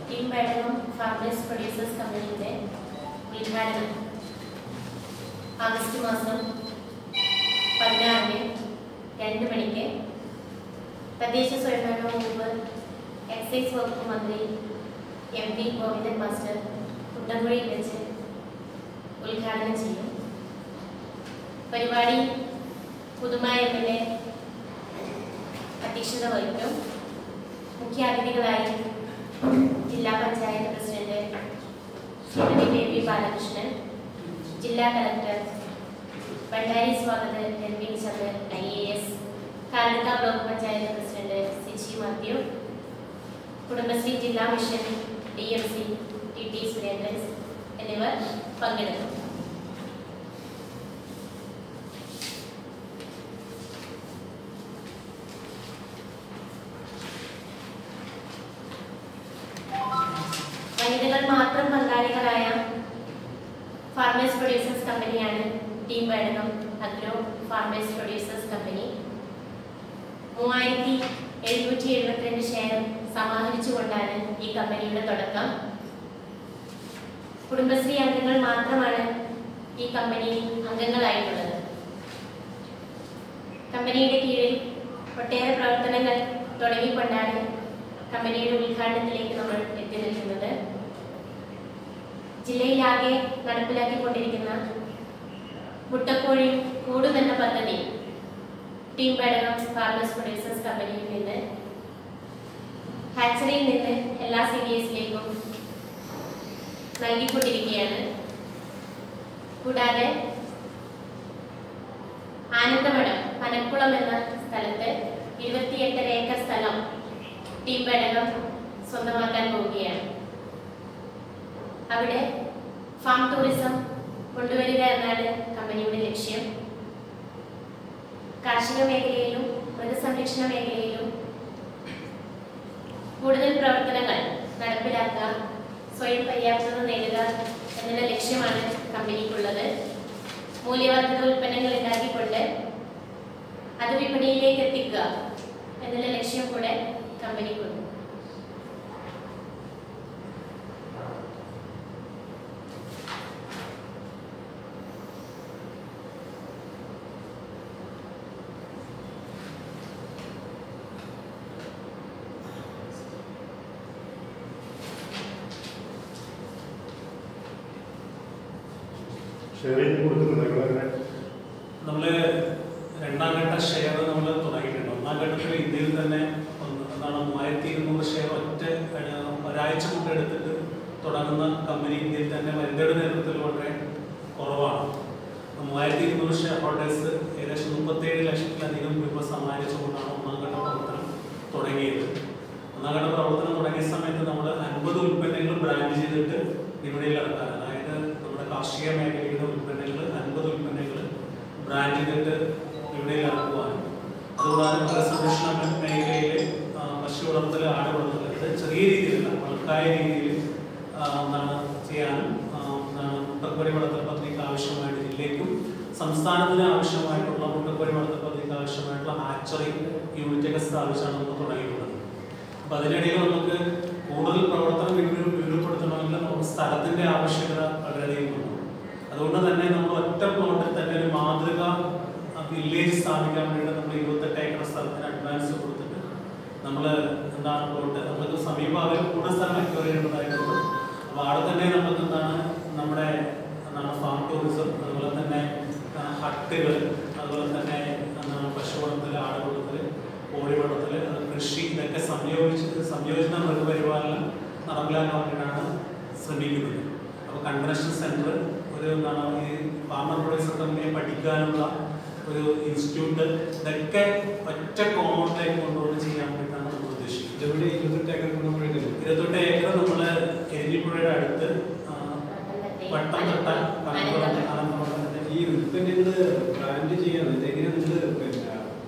Team Bedakam farmers producers കമ്പനിയുടെ ഉദ്ഘാടനം August മാസം പതിനാറിന് രണ്ട് മണിക്ക് തദ്ദേശ സ്വയംഭരണ വകുപ്പ് എക്സൈസ് വകുപ്പ് മന്ത്രി എം പി ഗോവിന്ദൻ മാസ്റ്റർ കുണ്ടംകുഴിയിൽ വെച്ച് ഉദ്ഘാടനം ചെയ്യും പരിപാടി പുതുമ എം എൽ എ അധ്യക്ഷത വഹിക്കും മുഖ്യാതിഥികളായി ജില്ലാ പഞ്ചായത്ത് പ്രസിഡന്റ് ശ്രീമതി ബേബി ബാലകൃഷ്ണൻ ജില്ലാ കലക്ടർ ബണ്ടാരി സ്വാഗത Ranveer Chandran I A S കാലക്ക ബ്ലോക്ക് പഞ്ചായത്ത് പ്രസിഡന്റ് സിജി മാത്യു കുടുംബശ്രീ ജില്ലാ mission D M C T T Surendran എന്നിവർ പങ്കെടുക്കും വനിതകൾ മാത്രം പങ്കാളികളായ ഫാർമേഴ്സ് പ്രൊഡ്യൂസേഴ്സ് കമ്പനിയാണ് team Vedakam agro farmers producers company മൂവായിരത്തി എഴുന്നൂറ്റി എഴുപത്തിരണ്ട് ഷെയർ സമാഹരിച്ചുകൊണ്ടാണ് ഈ കമ്പനിയുടെ തുടക്കം കുടുംബശ്രീ അംഗങ്ങൾ മാത്രമാണ് ഈ കമ്പനിയിൽ അംഗങ്ങളായിട്ടുള്ളത് കമ്പനിയുടെ കീഴിൽ ഒട്ടേറെ പ്രവർത്തനങ്ങൾ തുടങ്ങിക്കൊണ്ടാണ് കമ്പനിയുടെ ഉദ്ഘാടനത്തിലേക്ക് നമ്മൾ എത്തി നിൽക്കുന്നത് ജില്ലയിലാകെ നടപ്പിലാക്കിക്കൊണ്ടിരിക്കുന്ന മുട്ടക്കോഴി കൂടുമെന്ന പദ്ധതി ടീം ബേഡകം ഫാർമേഴ്സ് പ്രൊഡ്യൂസേഴ്സ് കമ്പനിയിൽ നിന്ന് ഹാച്ചറിയിൽ നിന്ന് എല്ലാ സി ഡി എസിലേക്കും നൽകിക്കൊണ്ടിരിക്കുകയാണ് കൂടാതെ ആനന്ദമഠം പനക്കുളം എന്ന സ്ഥലത്ത് ഇരുപത്തിയെട്ടര ഏക്കർ സ്ഥലം ടീം ബേഡകം സ്വന്തമാക്കാൻ പോവുകയാണ് അവിടെ ഫാം ടൂറിസം കൊണ്ടുവരിക എന്നാണ് കമ്പനിയുടെ ലക്ഷ്യം കാർഷിക മേഖലയിലും മൃഗസംരക്ഷണ മേഖലയിലും കൂടുതൽ പ്രവർത്തനങ്ങൾ നടപ്പിലാക്കുക സ്വയം പര്യാപ്തത നേടുക എന്നുള്ള ലക്ഷ്യമാണ് കമ്പനിക്കുള്ളത് മൂല്യവർദ്ധിത ഉൽപ്പന്നങ്ങൾ ഉണ്ടാക്കിക്കൊണ്ട് അത് വിപണിയിലേക്ക് എത്തിക്കുക എന്നുള്ള ലക്ഷ്യം കൂടെ കമ്പനിക്കുണ്ട് ഷെയറിങ് കൊടുക്കുന്നുണ്ട് നിങ്ങളങ്ങനെ നമ്മൾ രണ്ടാം ഘട്ട ഷെയർ നമ്മൾ തുടങ്ങിയിട്ടുണ്ട് ഒന്നാം ഘട്ടത്തിൽ ഇന്ത്യയിൽ തന്നെ ഒന്ന് എന്താണ് മൂവായിരത്തി ഇരുന്നൂറ് ഷെയർ ഒറ്റ ഏഹ്, ഒരാഴ്ച കൊണ്ട് എടുത്തിട്ട് തുടങ്ങുന്ന കമ്പനി ഇന്ത്യയിൽ തന്നെ വനിതയുടെ നേതൃത്വത്തിൽ വളരെ കുറവാണ് മൂവായിരത്തി ഇരുന്നൂറ് ഷെയർ ഹോൾഡേഴ്സ് ഏകദേശം മുപ്പത്തേഴ് ലക്ഷത്തിലധികം രൂപ സമ്മാനിച്ചുകൊണ്ടാണ് ഒന്നാം ഘട്ട പ്രവർത്തനം തുടങ്ങിയത് ഒന്നാം ഘട്ട പ്രവർത്തനം തുടങ്ങിയ സമയത്ത് നമ്മൾ അൻപത് ഉൽപ്പന്നങ്ങൾ ബ്രാൻഡ് ചെയ്തിട്ട് വിപണിയിൽ ഇറക്കാൻ അതായത് നമ്മുടെ കാർഷിക മേഖലയുടെ ഉൽപ്പന്നങ്ങൾ അൻപത് ഉൽപ്പന്നങ്ങൾ ബ്രാൻഡ് ചെയ്തിട്ട് വിപണിയിൽ ഇറക്കുവാനും അതുകൂടാതെ മൃഗസംരക്ഷണ മേഖലയിൽ ആ, പശു വളർത്തൽ ആട് വളർത്തൽ ഇത് ചെറിയ രീതിയിലുള്ള ബൾക്കായ രീതിയിൽ ആ, എന്താണ് ചെയ്യാനും ആ, എന്താണ് മുട്ടക്കോഴി വളർത്തൽ പദ്ധതിക്ക് ആവശ്യമായിട്ട് ജില്ലയ്ക്കും സംസ്ഥാനത്തിന് ആവശ്യമായിട്ടുള്ള മുട്ടക്കോഴി വളർത്തൽ പദ്ധതിക്ക് ആവശ്യമായിട്ടുള്ള ഹാച്ചറി യൂണിറ്റൊക്കെ സ്ഥാപിച്ചാണ് നമ്മൾ തുടങ്ങിയിട്ടുള്ളത് അപ്പൊ അതിനിടയിൽ നമുക്ക് കൂടുതൽ പ്രവർത്തനം വിപുല- വിപുലപ്പെടുത്തണമെങ്കിൽ നമുക്ക് സ്ഥലത്തിന്റെ ആവശ്യകത വളരെയധികം ഉണ്ട് അതുകൊണ്ട് തന്നെ നമ്മൾ ഒറ്റ പ്ലോട്ടിൽ തന്നെ ഒരു മാതൃക വില്ലേജ് സ്ഥാപിക്കാൻ വേണ്ടി നമ്മൾ ഇരുപത്തെട്ട് ഏക്കർ സ്ഥലത്തിന് അഡ്വാൻസ് കൊടുത്തിട്ട് നമ്മൾ എന്താണ് പ്ലോട്ട് നമുക്ക് സമീപം അവർ കൂടുതൽ സ്ഥലം അക്വയർ ചെയ്യേണ്ടതായിട്ടുണ്ട് അപ്പോൾ അവിടെ തന്നെ നമുക്ക് എന്താണ് നമ്മുടെ എന്താണ് ഫാം ടൂറിസം അതുപോലെ തന്നെ ഹട്ടുകൾ അതുപോലെ തന്നെ എന്താണ് പശു വളർത്തൽ ആട് വളർത്തൽ കോഴി വളർത്തൽ അത് കൃഷി ഇതൊക്കെ സംയോജിച്ച് സംയോജിത മൃഗപരിപാലനം നടപ്പിലാക്കാൻ വേണ്ടിയിട്ടാണ് ശ്രമിക്കുന്നത് അപ്പോൾ കൺവെൻഷൻ സെന്റർ ഒരു എന്താണ് ഈ ഫാമർ പ്രൊഡ്യൂസർ കമ്പനിയെ പഠിക്കാനുള്ള ഒരു ഇൻസ്റ്റിറ്റ്യൂട്ട് ഇതൊക്കെ ഒറ്റ കോമ്പൗണ്ടിലേക്ക് കൊണ്ടുവന്ന് ചെയ്യാൻ വേണ്ടിയിട്ടാണ് നമ്മൾ ഉദ്ദേശിക്കുന്നത് ഇതെവിടെ ഇരുപത്തെട്ട് ഏക്കർ കൊണ്ടുപോയിട്ട് ഇരുപത്തെട്ട് ഏക്കർ നമ്മൾ എരിഞ്ഞിപ്പുഴയുടെ അടുത്ത് ആ, വട്ടം തൊട്ട കടപ്പുറം ആലമ്പുറത്തിന്റെ ഈ ഉൽപ്പന്നങ്ങൾ ബ്രാൻഡ് ചെയ്യാൻ എങ്ങനെ നിങ്ങൾ പിന്നെ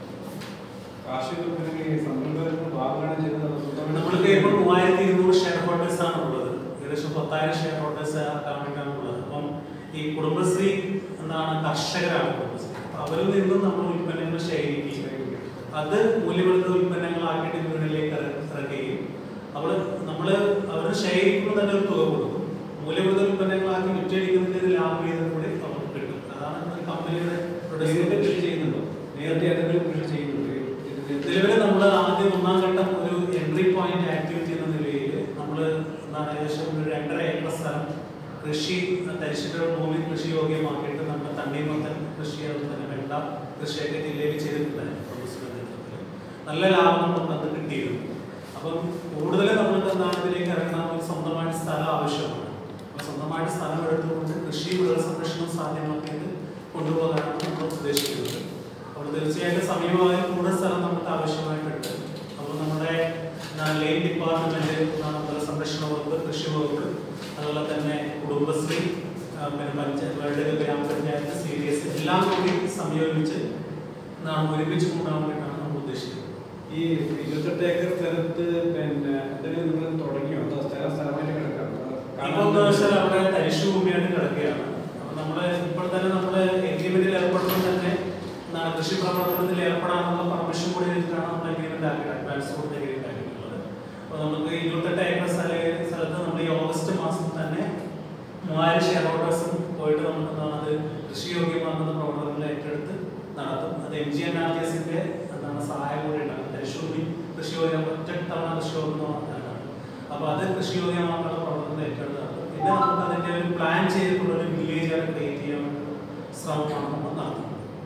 കാർഷിക ഉൽപ്പന്നങ്ങൾ സംരംഭകർക്ക് വാഗ്ദാനം ചെയ്യുന്നത് നമ്മൾക്ക് ഇപ്പോൾ മൂവായിരത്തി ഇരുന്നൂറ് ഷെയർ ഹോൾഡേഴ്സ് ആണ് ഉള്ളത് ഏകദേശം പത്തായിരം ഷെയർ ഹോൾഡേഴ്സ് ആക്കാൻ വേണ്ടിയിട്ടാണ് ഉള്ളത് അപ്പം ഈ കുടുംബശ്രീ എന്താണ് കർഷകരാണ് കുടുംബശ്രീ അപ്പൊ അവരിൽ നിന്നും നമ്മൾ ഉൽപ്പന്നങ്ങൾ ശേഖരിക്കുകയും അത് മൂല്യവർദ്ധിത ഉൽപ്പന്നങ്ങളാക്കിയിട്ട് വിപണിയിലേക്ക് ഇറ- ഇറക്കുകയും അവൾ നമ്മൾ അവർ നമ്മൾ ശേഖരിക്കുമ്പോൾ തന്നെ ഒരു തുക കൊടുക്കും മൂല്യവർദ്ധന ഉൽപ്പന്നങ്ങളാക്കി വിറ്റഴിക്കുന്നതിന് ലാഭം ചെയ്തും കൂടി നമുക്ക് കിട്ടും അതാണ് ഒരു കമ്പനിയുടെ നേരിട്ട് കൃഷി ചെയ്യുന്നുണ്ടോ നേരത്തെ ഏതെങ്കിലും കൃഷി ചെയ്യുന്നുണ്ടോ ഇത് നിലവിൽ നമ്മൾ ആദ്യം ഒന്നാം ഘട്ടം ഒരു എൻട്രി പോയിന്റ് ആക്ടിവിറ്റി എന്ന നിലയിൽ നമ്മൾ എന്താണ് ഏകദേശം ഒരു രണ്ടര ഏക്കർ സ്ഥലം കൃഷി തരിശിട്ട ഭൂമി കൃഷി യോഗ്യമാക്കിയിട്ട് നമ്മൾ തണ്ണിമത്തൻ കൃഷി അതുപോലെ തന്നെ വെണ്ട കൃഷിയൊക്കെ ജില്ലയിൽ ചെയ്തിട്ടുണ്ടായിരുന്നു പ്രൊഫസറുടെ നേതൃത്വത്തിൽ. നല്ല ലാഭം നമുക്ക് അത് കിട്ടിയിരുന്നു അപ്പം കൂടുതൽ നമുക്ക് എന്താണ് ഇതിലേക്ക് ഇറങ്ങണമെങ്കിൽ സ്വന്തമായിട്ട് സ്ഥലം ആവശ്യമാണ് അപ്പോൾ സ്വന്തമായിട്ട് സ്ഥലം എടുത്തുകൊണ്ട് കൃഷി മൃഗസംരക്ഷണം സാധ്യമാക്കിയിട്ട് കൊണ്ടുപോകാനാണ് നമ്മൾ ഉദ്ദേശിക്കുന്നത് അപ്പോൾ തീർച്ചയായിട്ടും സമീപമായ കൂടുതൽ സ്ഥലം നമുക്ക് ആവശ്യമായിട്ടുണ്ട് അപ്പോൾ നമ്മുടെ ലൈൻ ഡിപ്പാർട്ട്മെന്റ് മൃഗസംരക്ഷണ വകുപ്പ് കൃഷി വകുപ്പ് അതുപോലെ തന്നെ കുടുംബശ്രീ ആ, പിന്നെ പഞ്ചായത്ത് വേൾഡ് ഗ്രാമപഞ്ചായത്ത് സി ഡി എസ് എല്ലാം കൂടി സംയോജിച്ച് നാം ഒരുമിച്ച് കൊണ്ടുപോകാൻ വേണ്ടിയിട്ടാണ് നമ്മൾ ഉദ്ദേശിക്കുന്നത് ഈ ഇരുപത്തെട്ട് ഏക്കർ സ്ഥലത്ത് പിന്നെ എന്തെങ്കിലും നിങ്ങൾ തുടങ്ങിയോ അതോ സ്ഥലം സ്ഥലമായിട്ട് കിടക്കാം ഇപ്പോൾ എന്താ വെച്ചാൽ അവിടെ തരിശു ഭൂമിയായിട്ട് കിടക്കുകയാണ് അപ്പോൾ നമ്മള് ഇപ്പോൾ തന്നെ നമ്മള് എഗ്രിമെന്റിൽ ഏർപ്പെടുമ്പോൾ തന്നെ എന്താണ് കൃഷി പ്രവർത്തനത്തിൽ ഏർപ്പെടാനുള്ള പെർമിഷൻ കൂടി വെച്ചിട്ടാണ് നമ്മൾ എഗ്രിമെന്റ് ആക്കിയത് അഡ്വാൻസ് കൊടുത്ത് എഗ്രിമെന്റ് ആക്കിയിട്ടുള്ളത് അപ്പോൾ നമുക്ക് ഇരുപത്തെട്ട് ഏക്കർ സ്ഥല സ്ഥലത്ത് നമ്മൾ ഈ ഓഗസ്റ്റ് മാസം തന്നെ മൂവായിരം ഷെയർ ഹോൾഡേഴ്സും പോയിട്ട് നമുക്ക് എന്താണ് അത് കൃഷി യോഗ്യമാക്കുന്ന പ്രവർത്തനങ്ങൾ ഏറ്റെടുത്ത് നടത്തും അത് M G N R T എസിന്റെ എന്താണ് സഹായം കൂടി ഉണ്ടാകും തരിശുഭൂമി കൃഷി യോഗ്യം ഒറ്റ തവണ കൃഷി യോഗ്യമാക്കാനാണ് അപ്പൊ അത് കൃഷി യോഗ്യമാക്കാനുള്ള പ്രവർത്തനം ഏറ്റെടുത്ത് നടത്തും പിന്നെ നമുക്ക് അതിന്റെ ഒരു പ്ലാൻ ചെയ്തിട്ടുള്ള ഒരു വില്ലേജ് ആണ് ക്രിയേറ്റ് ചെയ്യാൻ ശ്രമമാണ് നമ്മൾ നടത്തുന്നത്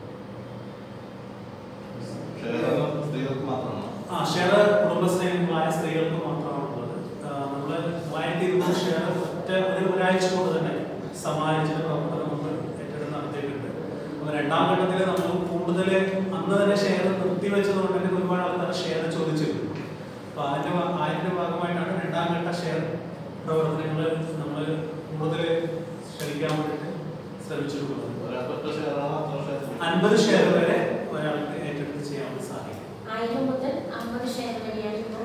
സ്ത്രീകൾക്ക് മാത്രമാണോ ആ ഷെയർ കുടുംബസ്നേഹങ്ങളായ സ്ത്രീകൾക്ക് മാത്രമാണ് ഉള്ളത് ആ, നമ്മള് മൂവായിരത്തി ഇരുന്നൂറ് ഷെയർ ഒറ്റ ഒരു ഒരാഴ്ച കൊണ്ട് തന്നെ സമാഹരിച്ചിട്ട് പ്രവർത്തനം നമ്മൾ ഏറ്റെടുത്ത് നടത്തിയിട്ടുണ്ട് അപ്പൊ രണ്ടാം ഘട്ടത്തിൽ നമ്മൾ കൂടുതൽ അന്ന് തന്നെ ഷെയർ നിർത്തിവെച്ചത് കൊണ്ട് തന്നെ ഒരുപാട് ആൾക്കാർ ഷെയർ ചോദിച്ചിരുന്നു അപ്പൊ അതിന്റെ ഭാ- അതിന്റെ ഭാഗമായിട്ടാണ് രണ്ടാം ഘട്ട ഷെയർ പ്രവർത്തനങ്ങൾ നമ്മൾ കൂടുതൽ ക്ഷണിക്കാൻ വേണ്ടിയിട്ട് ശ്രമിച്ചിട്ടുള്ളത് ഒരാൾക്ക് ഷെയറാണോ അത്ര ഷെയർ അൻപത് ഷെയർ വരെ ഒരാൾക്ക് ഏറ്റെടുത്ത് ചെയ്യാൻ വേണ്ടി സാധിക്കും ആയിരം മുതൽ അമ്പത് ഷെയർ വരെയാകുമ്പോൾ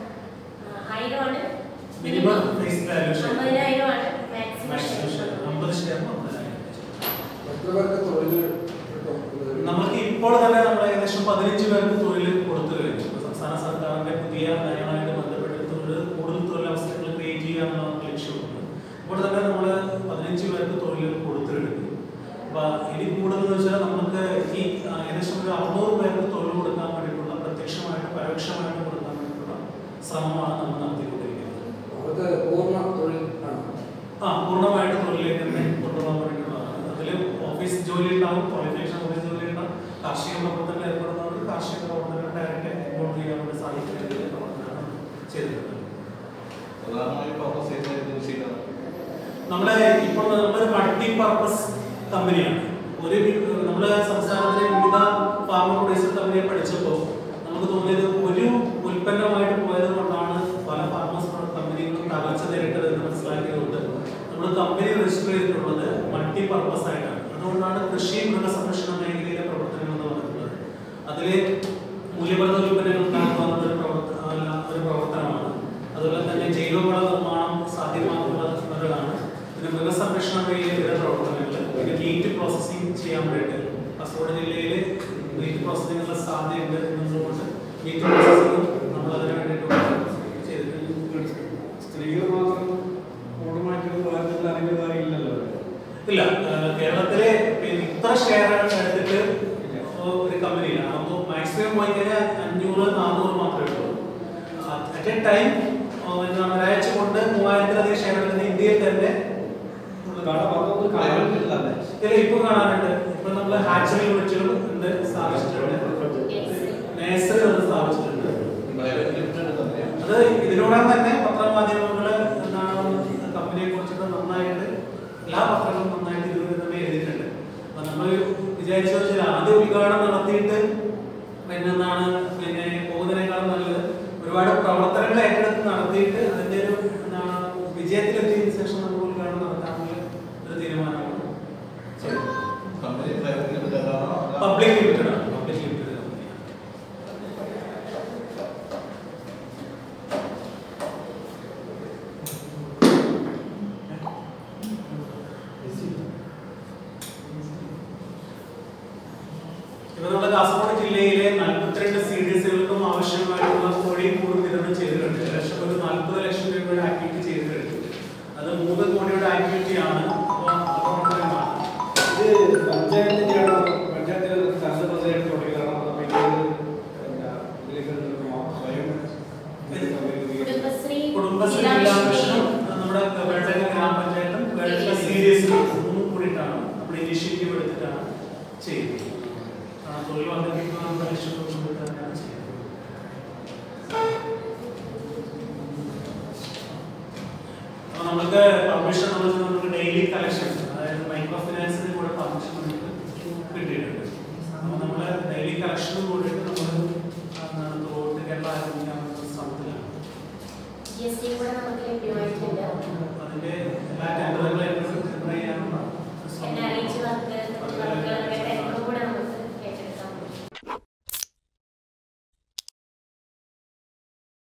ആയിരമാണ് മിനിമം ഫേസ് വാല്യൂ അമ്പതിനായിരമാണ് മാക്സിമം മാക്സിമം ഷെയർ ഷെയർ അമ്പത് ഷെയർ അമ്പതിനായിരം എത്ര പേർക്ക് തൊഴിൽ കിട്ടും? നമുക്ക് ഇപ്പോൾ തന്നെ നമ്മൾ ഏകദേശം പതിനഞ്ച് പേർക്ക് തൊഴിൽ കൊടുത്തു കഴിഞ്ഞു ഇപ്പൊ സംസ്ഥാന സർക്കാരിന്റെ പുതിയ നയങ്ങളുമായിട്ട് ബന്ധപ്പെട്ട് തൊഴിൽ കൂടുതൽ തൊഴിലവസരങ്ങൾ ക്രിയേറ്റ് ചെയ്യുക എന്നുള്ള നമുക്ക് ലക്ഷ്യമുണ്ട് ഇപ്പോൾ തന്നെ നമ്മൾ പതിനഞ്ച് പേർക്ക് തൊഴിൽ കൊടുത്തു കഴിഞ്ഞു അപ്പൊ ഇനി കൂടുതൽ എന്ന് വെച്ചാൽ നമുക്ക് ഈ ആ, ഏകദേശം ഒരു അറുന്നൂറ് പേർക്ക് തൊഴിൽ കൊടുക്കാൻ വേണ്ടിയിട്ടുള്ള പ്രത്യക്ഷമായിട്ട് പരോക്ഷമായിട്ട് കൊടുക്കാൻ വേണ്ടിയിട്ടുള്ള ശ്രമമാണ് നമ്മൾ നടത്തിക്കൊണ്ടിരിക്കുന്നത് അവർക്ക് പൂർണ്ണ തൊഴിൽ ആണ് ആ പൂർണ്ണമായിട്ട് തൊഴിലിലേക്ക് തന്നെ കൊണ്ടുപോകാൻ വേണ്ടിയിട്ടുള്ളതാണ് അതിൽ ഓഫീസ് ജോലി ഉണ്ടാവും ക്വാളിഫിക്കേഷൻ ഓഫീസ് ജോലി ഉണ്ടാവും കാർഷിക പ്രവർത്തനത്തിൽ ഏർപ്പെടുന്നവർക്ക് കാർഷിക പ്രവർത്തനങ്ങൾ ഡയറക്റ്റ് ഇൻവോൾവ് ചെയ്യാൻ വേണ്ടി സാധിക്കുന്ന രീതിയിൽ പ്രവർത്തനമാണ് ചെയ്തിട്ടുള്ളത് പ്രധാനമായും ഫോക്കസ് ചെയ്യുന്ന ഏജൻസിയിലാണ് നമ്മളെ ഇപ്പോൾ നമ്മളൊരു മൾട്ടി പർപ്പസ് കമ്പനിയാണ് ഒരു വി- നമ്മുടെ സംസ്ഥാനത്തിലെ വിവിധ ഫാർമ പ്രൊഡ്യൂസർ കമ്പനിയെ പഠിച്ചപ്പോൾ നമുക്ക് തോന്നിയത് ഒരു ഉൽപ്പന്നമായിട്ട് പോയത് കൊണ്ടാണ് പല ഫാർമസ് കമ്പനികളും തകർച്ച നേരിട്ടത് എന്ന് മനസ്സിലാക്കിയതുകൊണ്ട് നമ്മൾ കമ്പനി രജിസ്റ്റർ ചെയ്തിട്ടുള്ളത് മൾട്ടി പർപ്പസ് ആയിട്ടാണ് അതുകൊണ്ടാണ് കൃഷി മൃഗസംരക്ഷണ മേഖലയിലെ പ്രവർത്തനങ്ങൾ എന്ന് പറയുന്നത് അതിലെ മൂല്യവർദ്ധ ഉൽപ്പന്നങ്ങൾ ഉണ്ടാക്കുക എന്നൊരു പ്രവർത്ത അല്ല, ഒരു പ്രവർത്തനമാണ് അതുപോലെ തന്നെ ജൈവവള നിർമ്മാണം സാധ്യമാക്കുന്നതാണ് പിന്നെ മൃഗസംരക്ഷണ മേഖലയിലെ വിവിധ പ്രവർത്തനങ്ങൾ പിന്നെ മീറ്റ് പ്രോസസ്സിംഗ് ചെയ്യാൻ വേണ്ടിയിട്ട് കാസർഗോഡ് ജില്ലയിൽ മീറ്റ് പ്രോസസ്സിംഗിനുള്ള സാധ്യതയുണ്ട് എന്നുള്ളതുകൊണ്ട് മീറ്റ് പ്രോസസ്സിംഗ് നമ്മൾ അതിന് വേണ്ടിയിട്ട് ചെയ്തിട്ടുണ്ട് സ്ത്രീകൾ മാത്രം ഓട്ടോമാറ്റിക് വേറെ അറിയുന്നതായി ഇല്ലല്ലോ ഇല്ല ഏഹ് കേരളത്തിലെ പിന്നെ ഇത്ര ഷെയർ എടുത്തിട്ട് ഒരു കമ്പനിയിലാണ് അപ്പോൾ മാക്സിമം പോയി കഴിഞ്ഞാൽ അഞ്ഞൂറ് നാനൂറ് മാത്രമേ ഉള്ളൂ അറ്റ് എ ടൈം എന്താണ് ഒരാഴ്ച കൊണ്ട് മൂവായിരത്തിലധികം ഷെയർ എടുക്കുന്ന ഇന്ത്യയിൽ തന്നെ കട പത്തൊന്നും കാണുന്നില്ല ഇതിൽ ഇപ്പൊ കാണാനുണ്ട് ഇപ്പൊ നമ്മൾ ഹാച്ചറി യൂണിറ്റുകൾ ഉണ്ട് സ്ഥാപിച്ചിട്ടുണ്ട് നേഴ്സറി ഒന്ന് സ്ഥാപിച്ചിട്ടുണ്ട് പ്രൈവറ്റ് ലിമിറ്റഡ് കമ്പനിയാണ് അത് ഇതിനോടകം തന്നെ പത്രമാധ്യമങ്ങള് എന്താണ് കമ്പനിയെ കുറിച്ചിട്ട് നന്നായിട്ട് എല്ലാ പത്രങ്ങളും നന്നായിട്ട് ഇതുവരെ തന്നെ എഴുതിയിട്ടുണ്ട് അപ്പൊ നമ്മൾ വിചാരിച്ചു വെച്ചാൽ ആദ്യ ഉദ്ഘാടനം നടത്തിയിട്ട് പിന്നെ എന്താണ് പിന്നെ പോകുന്നതിനേക്കാളും നല്ലത് ഒരുപാട് പ്രവർത്തനങ്ങൾ ഏറ്റെടുത്ത് നടത്തിയിട്ട് അതിന്റെ ഒരു എന്താണ് വിജയത്തിലെത്തിയതിനു ശേഷം നമുക്ക് ഉദ്ഘാടനം നടത്താനുള്ള ഒരു തീരുമാനമാണ് ചെയ്തത് കമ്പനി പ്രൈവറ്റ് ലിമിറ്റഡ് ആണോ പബ്ലിക് ലിമിറ്റഡ് ആണ് പബ്ലിക് ലിമിറ്റഡ് കമ്പനിയാണ് ഇപ്പൊ നമ്മുടെ കാസർഗോഡ് ജില്ലയിലെ നാൽപ്പത്തിരണ്ട് സി ഡി എസുകൾക്കും ആവശ്യമായിട്ടുള്ള കോഴി കൂട് വിതരണം ചെയ്തിട്ടുണ്ട് ഏകദേശം ഒരു നാൽപ്പത് ലക്ഷം രൂപ കുടുംബശ്രീ ജില്ലാ ജില്ലാ മിഷനും മിഷനും നമ്മുടെ വേണ്ടക ഗ്രാമപഞ്ചായത്തും വേണ്ടക സി ഡി എസ് മൂന്നും കൂടിയിട്ടാണ് നമ്മൾ ഇനിഷ്യേറ്റീവ് എടുത്തിട്ടാണ് ചെയ്യുന്നത് ആ, തൊഴിൽ വർദ്ധിപ്പിക്കുക എന്ന ലക്ഷ്യത്തോട് കൂടി തന്നെയാണ് ചെയ്യുന്നത് അപ്പോൾ നമുക്ക് പെർമിഷൻ നമ്മൾ നമുക്ക് ഡെയിലി കളക്ഷൻ അതായത് മൈക്രോ ഫിനാൻസിന് കൂടെ പെർമിഷൻ നമുക്ക് കിട്ടിയിട്ടുണ്ട് അപ്പോൾ നമ്മൾ ഡെയിലി കളക്ഷനും കൂടിയിട്ട് നമ്മൾ ത്രോട്ട് കേരള ആരംഭിക്കാനുള്ള ശ്രമത്തിലാണ് ജി എസ് ടി കൂടെ നമുക്ക് ലഭ്യമായിട്ടുണ്ട് അതിന്റെ എല്ലാ ടെൻഡറുകളും ടെൻഡർ ചെയ്യാനുള്ള എന്നെ അറിയിച്ച് വർക്ക് വർക്കുകളൊക്കെ ടെൻഡറും കൂടെ നമുക്ക്